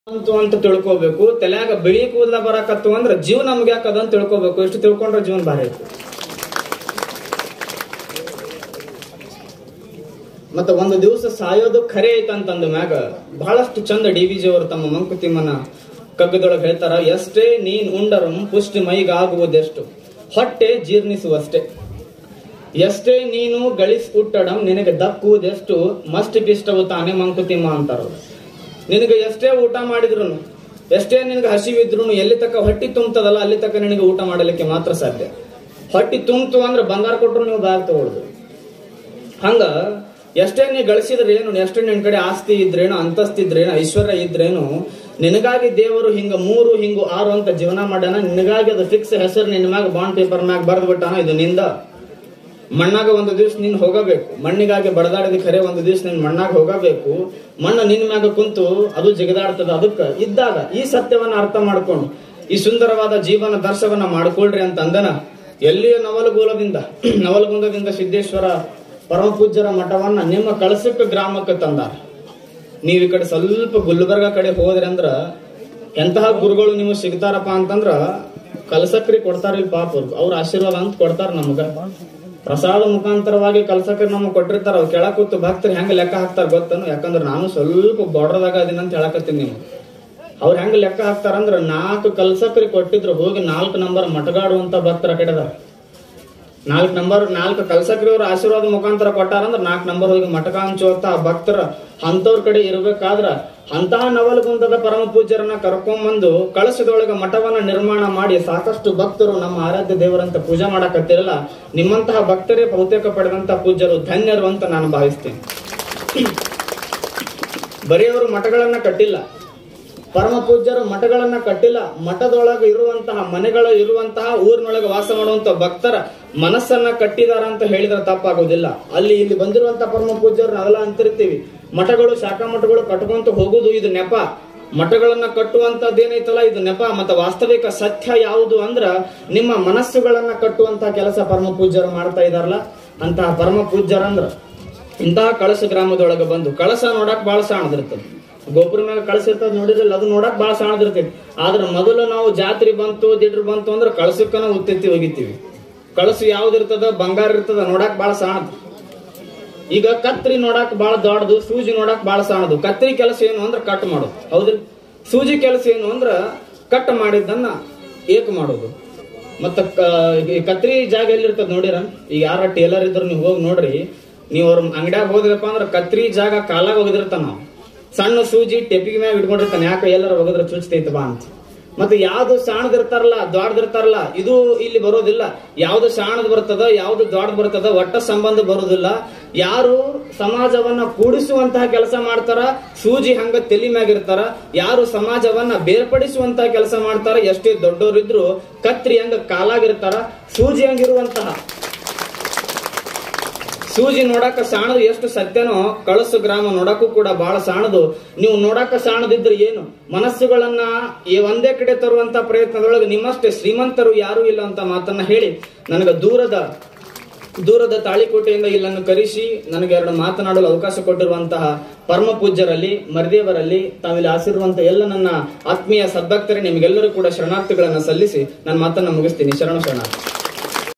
ಅಂತು ಅಂತ ತಿಳ್ಕೊಬೇಕು ತಲ್ಯಾಗ ಬಿಳಿ ಕೂದಲ ಬರಾಕತ್ತು ಅಂದ್ರ ಜೀವ ನಮ್ಗೆ ಯಾಕದ ಅಂತ ತಿಳ್ಕೊಬೇಕು ಎಷ್ಟು ತಿಳ್ಕೊಂಡ್ರೆ ಜೀವನ ಭಾರಿ ಐತಿ ಮತ್ತ ಒಂದು ದಿವಸ ಸಾಯೋದು ಖರೆ ಐತಂತಂದ ಮ್ಯಾಗ ಬಹಳಷ್ಟು ಚಂದ ಡಿ ವಿ ಜಿ ಅವರು ತಮ್ಮ ಮಂಕುತಿಮ್ಮನ ಕಗ್ಗದೊಳಗೆ ಹೇಳ್ತಾರ ಎಷ್ಟೇ ನೀನ್ ಉಂಡರಂ ಪುಷ್ಟಿ ಮೈಗಾಗುವುದೆಷ್ಟು ಹೊಟ್ಟೆ ಜೀರ್ಣಿಸುವಷ್ಟೇ ಎಷ್ಟೇ ನೀನು ಗಳಿಸ್ ಉಟ್ಟಡಂ ನಿನಗೆ ದಕ್ಕುವುದೆಷ್ಟು ಮಸ್ಟ್ ಪಿಷ್ಟವು ತಾನೇ ಮಂಕುತಿಮ್ಮ ಅಂತಾರ ನಿನಗೆ ಎಷ್ಟೇ ಊಟ ಮಾಡಿದ್ರು ಎಷ್ಟೇ ನಿನಗೆ ಹಸಿವಿದ್ರು ಎಲ್ಲಿ ತಕ್ಕ ಹೊಟ್ಟಿ ತುಂಬತದಲ್ಲ ಅಲ್ಲಿ ತಕ್ಕ ನಿನಗೆ ಊಟ ಮಾಡಲಿಕ್ಕೆ ಮಾತ್ರ ಸಾಧ್ಯ ಹೊಟ್ಟಿ ತುಂಬ್ತು ಅಂದ್ರೆ ಬಂಗಾರ ಕೊಟ್ಟರು ನೀವು ಬ್ಯಾಗ್ ತಗೊಳ್ದು ಹಂಗ ಎಷ್ಟೇ ನೀ ಗಳಿಸಿದ್ರೆ ಏನು ಎಷ್ಟೇ ನಿನ್ ಕಡೆ ಆಸ್ತಿ ಇದ್ರೇನು ಅಂತಸ್ತಿದ್ರೇನು ಐಶ್ವರ್ಯ ಇದ್ರೇನು ನಿನಗಾಗಿ ದೇವರು ಹಿಂಗ ಮೂರು ಹಿಂಗು ಆರು ಅಂತ ಜೀವನ ಮಾಡ್ಯಾನ ನಿನಗಾಗಿ ಅದು ಫಿಕ್ಸ್ ಹೆಸರು ನಿನ್ನ ಮ್ಯಾಗ ಬಾಂಡ್ ಪೇಪರ್ ಮ್ಯಾಗ ಬರೆದು ಬಿಟ್ಟಾನ ಇದು ನಿಂದ ಮಣ್ಣಾಗ ಒಂದು ದಿವ್ಸ ನೀನ್ ಹೋಗಬೇಕು ಮಣ್ಣಿಗಾಗಿ ಬಡದಾಡಿದ ಖರೆ ಒಂದು ದಿವ್ಸ ನೀನ್ ಮಣ್ಣಾಗ ಹೋಗಬೇಕು ಮಣ್ಣು ನಿನ್ ಮ್ಯಾಗ ಕುಂತು ಅದು ಜಿಗದಾಡ್ತದ ಅದಕ್ಕ ಇದ್ದಾಗ ಈ ಸತ್ಯವನ್ನ ಅರ್ಥ ಮಾಡ್ಕೊಂಡು ಈ ಸುಂದರವಾದ ಜೀವನ ದರ್ಶವನ್ನ ಮಾಡ್ಕೊಳ್ರಿ ಅಂತ ಅಂದನ ಎಲ್ಲಿಯ ನವಲಗೂಲದಿಂದ ನವಲಗುಂದದಿಂದ ಸಿದ್ದೇಶ್ವರ ಪರಮ ಪೂಜ್ಯರ ಮಠವನ್ನ ನಿಮ್ಮ ಕಳಸಕ್ಕ ಗ್ರಾಮಕ್ಕೆ ತಂದಾರ ನೀವ್ ಈ ಕಡೆ ಸ್ವಲ್ಪ ಗುಲ್ಬರ್ಗ ಕಡೆ ಹೋದ್ರಿ ಅಂದ್ರ ಎಂತಹ ಗುರುಗಳು ನಿಮಗೆ ಸಿಗ್ತಾರಪ್ಪ ಅಂತಂದ್ರ ಕಲಸಕ್ರಿ ಕೊಡ್ತಾರ ಪಾಪ ಅವ್ರು. ಅವ್ರ ಆಶೀರ್ವಾದ ಅಂತ ಕೊಡ್ತಾರ ನಮಗ ಪ್ರಸಾದ ಮುಖಾಂತರವಾಗಿ ಕಲ್ಸಕ್ರಿ ನಮಗ್ ಕೊಟ್ಟಿರ್ತಾರ ಅವ್ರು ಕೆಳಕ್ ಕೂತು ಭಕ್ತರು ಹೆಂಗ ಲೆಕ್ಕ ಹಾಕ್ತಾರ ಗೊತ್ತನು ಯಾಕಂದ್ರ ನಾನು ಸ್ವಲ್ಪ ಬಾರ್ಡರ್ದಾಗ ಅದೀನಿ ಅಂತ ಹೇಳಕತ್ತೀನಿ ನೀವು ಅವ್ರು ಹೆಂಗ ಲೆಕ್ಕ ಹಾಕ್ತಾರಂದ್ರ ನಾಲ್ಕು ಕಲ್ಸಕ್ರಿ ಕೊಟ್ಟಿದ್ರು ಹೋಗಿ ನಾಲ್ಕು ನಂಬರ್ ಮಟಗಾಡುವಂತ ಭಕ್ತರ ಕಡೆದಾರ ನಾಲ್ಕು ನಂಬರ್ ನಾಲ್ಕು ಕಲ್ಸಕ್ರಿ ಅವ್ರ ಆಶೀರ್ವಾದ ಮುಖಾಂತರ ಕೊಟ್ಟಾರಂದ್ರ ನಾಲ್ಕು ನಂಬರ್ ಹೋಗಿ ಮಟಕ ಹಂಚುವಂತ ಭಕ್ತರ ಅಂತವ್ರ ಕಡೆ ಇರ್ಬೇಕಾದ್ರ ಅಂತಹ ನವಲಗುಂದದ ಪರಮ ಪೂಜ್ಯರನ್ನ ಕರ್ಕೊಂಬಂದು ಕಳಸದೊಳಗ ಮಠವನ್ನ ನಿರ್ಮಾಣ ಮಾಡಿ ಸಾಕಷ್ಟು ಭಕ್ತರು ನಮ್ಮ ಆರಾಧ್ಯ ದೇವರಂತ ಪೂಜೆ ಮಾಡಕತ್ತಿರಲ್ಲ ನಿಮ್ಮಂತಹ ಭಕ್ತರೇ ಬಹುತೇಕ ಪಡೆದಂತ ಪೂಜ್ಯರು ಧನ್ಯರು ಅಂತ ನಾನು ಭಾವಿಸ್ತೇನೆ ಬರೀ ಅವರು ಮಠಗಳನ್ನ ಕಟ್ಟಿಲ್ಲ ಪರಮ ಪೂಜ್ಯರು ಮಠಗಳನ್ನ ಕಟ್ಟಿಲ್ಲ ಮಠದೊಳಗೆ ಇರುವಂತಹ ಮನೆಗಳು ಇರುವಂತಹ ಊರಿನೊಳಗೆ ವಾಸ ಮಾಡುವಂತ ಭಕ್ತರ ಮನಸ್ಸನ್ನ ಕಟ್ಟಿದಾರ ಅಂತ ಹೇಳಿದ್ರೆ ತಪ್ಪಾಗೋದಿಲ್ಲ ಅಲ್ಲಿ ಇಲ್ಲಿ ಬಂದಿರುವಂತಹ ಪರಮ ಪೂಜ್ಯರು ನಾವೆಲ್ಲ ಅಂತಿರ್ತೀವಿ ಮಠಗಳು ಶಾಖಾ ಮಠಗಳು ಕಟ್ಕೊಂತ ಹೋಗುದು ಇದು ನೆಪ ಮಠಗಳನ್ನ ಕಟ್ಟುವಂತದ್ದೇನೈತಲ್ಲ ಇದು ನೆಪ ಮತ್ತೆ ವಾಸ್ತವಿಕ ಸತ್ಯ ಯಾವುದು ಅಂದ್ರ ನಿಮ್ಮ ಮನಸ್ಸುಗಳನ್ನ ಕಟ್ಟುವಂತಹ ಕೆಲಸ ಪರಮ ಪೂಜ್ಯರು ಮಾಡ್ತಾ ಇದಾರಲ್ಲ ಅಂತಹ ಪರಮ ಪೂಜ್ಯರಂದ್ರ ಇಂತಹ ಕಳಸ ಗ್ರಾಮದೊಳಗೆ ಬಂದು ಕಳಸ ನೋಡಕ್ ಬಹಳ ಸಾಣದಿರ್ತದೆ ಗೋಪುರ ಮ್ಯಾಗ ಕಳಸ ಇರ್ತದ ನೋಡಿದ್ರಲ್ಲ ಅದು ನೋಡಕ್ ಬಹಳ ಸಾಣದಿರ್ತೈತಿ ಆದ್ರ ಮೊದಲು ನಾವು ಜಾತ್ರೆ ಬಂತು ದಿಡ್ರು ಬಂತು ಅಂದ್ರೆ ಕಳಸಕ್ಕನ ಉತ್ತೆತ್ತಿ ಒಗಿತೀವಿ ಕಳಸು ಯಾವ್ದಿರ್ತದ ಬಂಗಾರ ಇರ್ತದ ನೋಡಕ್ ಬಹಳ ಸಾಣದ್ ಈಗ ಕತ್ರಿ ನೋಡಕ್ ಬಹಳ ದೊಡ್ಡದು ಸೂಜಿ ನೋಡಕ್ ಬಹಳ ಸಾಣದು ಕತ್ರಿ ಕೆಲಸ ಏನು ಅಂದ್ರ ಕಟ್ ಮಾಡೋದು ಹೌದ್ರಿ ಸೂಜಿ ಕೆಲಸ ಏನು ಅಂದ್ರ ಕಟ್ ಮಾಡಿದ್ದನ್ನ ಏಕ ಮಾಡೋದು ಮತ್ತ ಕ- ಈ ಕತ್ರಿ ಜಾಗ ಎಲ್ಲಿರ್ತದ ನೋಡಿರ ಈಗ ಯಾರ ಟೇಲರ್ ಇದ್ರು ನೀವು ಹೋಗಿ ನೋಡ್ರಿ ನೀವು ಅವ್ರ ಅಂಗಡ್ಯಾಗ ಹೋದ್ರಪ್ಪ ಅಂದ್ರ ಕತ್ರಿ ಜಾಗ ಕಾಲಾಗ ಒಗದಿರ್ತಾನ ನಾವು ಸಣ್ಣ ಸೂಜಿ ಟೆಪಿಗೆ ಮ್ಯಾಗ ಇಟ್ಕೊಂಡಿರ್ತಾನೆ ಯಾಕೆ ಎಲ್ಲರ ಒಗದ್ರ ಚುಚ್ತೈತ ಬಾ ಅಂತ ಮತ್ತೆ ಯಾವ್ದು ಸಾಣದಿರ್ತಾರಲ್ಲ ದೊಡ್ಡದಿರ್ತಾರಲ್ಲ ಇದು ಇಲ್ಲಿ ಬರೋದಿಲ್ಲ ಯಾವ್ದು ಸಾಣದ್ ಬರ್ತದ ಯಾವ್ದು ದೊಡ್ಡದ್ ಬರ್ತದ ಒಟ್ಟ ಸಂಬಂಧ ಬರೋದಿಲ್ಲ ಯಾರು ಸಮಾಜವನ್ನ ಕೂಡಿಸುವಂತಹ ಕೆಲಸ ಮಾಡ್ತಾರ ಸೂಜಿ ಹಂಗ ತಲಿ ಮ್ಯಾಗಿರ್ತಾರ ಯಾರು ಸಮಾಜವನ್ನ ಬೇರ್ಪಡಿಸುವಂತಹ ಕೆಲಸ ಮಾಡ್ತಾರ ಎಷ್ಟೇ ದೊಡ್ಡವರಿದ್ರು ಕತ್ರಿ ಹಂಗ ಕಾಲಾಗಿರ್ತಾರ ಸೂಜಿ ಹಂಗಿರುವಂತಹ ಸೂಜಿ ನೋಡಾಕ ಸಾಣದು ಎಷ್ಟು ಸತ್ಯನೋ ಕಳಸು ಗ್ರಾಮ ನೋಡಕ್ಕೂ ಕೂಡ ಬಹಳ ಸಾಣದು ನೀವು ನೋಡಾಕ ಸಾಣದಿದ್ರೆ ಏನು ಮನಸ್ಸುಗಳನ್ನ ಈ ಒಂದೇ ಕಡೆ ತರುವಂತ ಪ್ರಯತ್ನದೊಳಗೆ ನಿಮ್ಮಷ್ಟೇ ಶ್ರೀಮಂತರು ಯಾರೂ ಇಲ್ಲ ಅಂತ ಮಾತನ್ನ ಹೇಳಿ ನನಗೆ ದೂರದ ದೂರದ ತಾಳಿಕೋಟೆಯಿಂದ ಇಲ್ಲನ್ನು ಕರೆಸಿ ನನಗೆ ಎರಡು ಮಾತನಾಡಲು ಅವಕಾಶ ಕೊಟ್ಟಿರುವಂತಹ ಪರಮ ಪೂಜ್ಯರಲ್ಲಿ ಮರದೇವರಲ್ಲಿ ತಾವಿಲ್ಲಿ ಆಸಿರುವಂತಹ ಎಲ್ಲ ನನ್ನ ಆತ್ಮೀಯ ಸದ್ಭಕ್ತರೇ ನಿಮಗೆಲ್ಲರೂ ಕೂಡ ಶರಣಾರ್ಥಿಗಳನ್ನ ಸಲ್ಲಿಸಿ ನನ್ನ ಮಾತನ್ನ ಮುಗಿಸ್ತೀನಿ ಶರಣ ಶರಣಾರ್ಥಿ